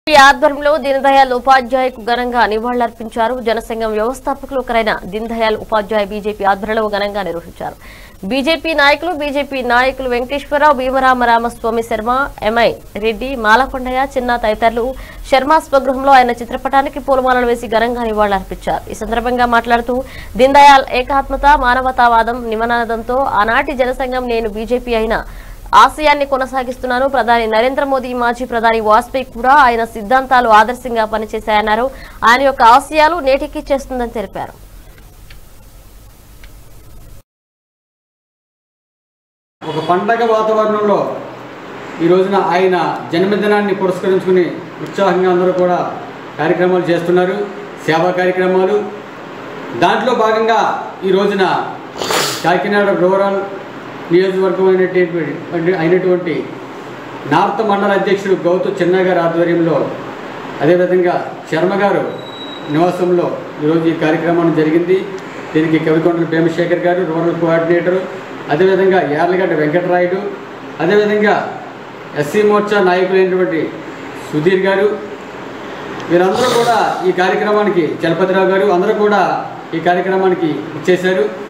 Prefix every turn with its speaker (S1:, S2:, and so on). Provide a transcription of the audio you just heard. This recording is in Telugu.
S1: ఈ ఆధ్వర్యంలో దీనదయాళ్ ఉపాధ్యాయకు ఘనంగా నివాళులర్పించారు జనసంఘం వ్యవస్థాపకులు ఒకరైన దీనదయాళ్ ఉపాధ్యాయ బీజేపీ ఆధ్వర్యంలో ఘనంగా నిర్వహించారు బీజేపీ నాయకులు బీజేపీ నాయకులు వెంకటేశ్వరరావు భీమరామ రామస్వామి శర్మ ఎంఐ రెడ్డి మాలకొండయ్య చిన్న తదితరులు శర్మ స్వగృహంలో ఆయన చిత్రపటానికి పూలమాలలు వేసి ఘనంగా నివాళులర్పించారు ఈ సందర్భంగా మాట్లాడుతూ దీనదయాళ్ ఏకాత్మత మానవతావాదం నిమనాదంతో ఆనాటి జనసంఘం నేను బీజేపీ అయిన ఆశయాన్ని కొనసాగిస్తున్నాను ప్రధాని నరేంద్ర మోదీ మాజీ ప్రధాని వాజ్పేయి కూడా ఆయన సిద్ధాంతాలు ఆదర్శంగా పనిచేశాయన్నారు ఆయన యొక్క ఆశయాలు నేటికి చేస్తుందని తెలిపారు
S2: ఒక పండగ వాతావరణంలో ఈ రోజున ఆయన జన్మదినాన్ని పురస్కరించుకుని ఉత్సాహంగా అందరూ కూడా కార్యక్రమాలు చేస్తున్నారు సేవా కార్యక్రమాలు దాంట్లో భాగంగా ఈ రోజున కాకినాడ రూరల్ నియోజకవర్గం అయినటువంటి అయినటువంటి నార్త్ మండల అధ్యక్షుడు గౌతు చిన్న గారి ఆధ్వర్యంలో అదేవిధంగా శర్మ గారు నివాసంలో ఈరోజు ఈ కార్యక్రమం జరిగింది దీనికి కవికొండల భీమశేఖర్ గారు రూరల్ కోఆర్డినేటరు అదేవిధంగా యార్లగడ్డ వెంకటరాయుడు అదేవిధంగా ఎస్సీ మోర్చా నాయకులైనటువంటి సుధీర్ గారు వీరందరూ కూడా ఈ కార్యక్రమానికి చలపతిరావు గారు అందరూ కూడా ఈ కార్యక్రమానికి ఇచ్చేశారు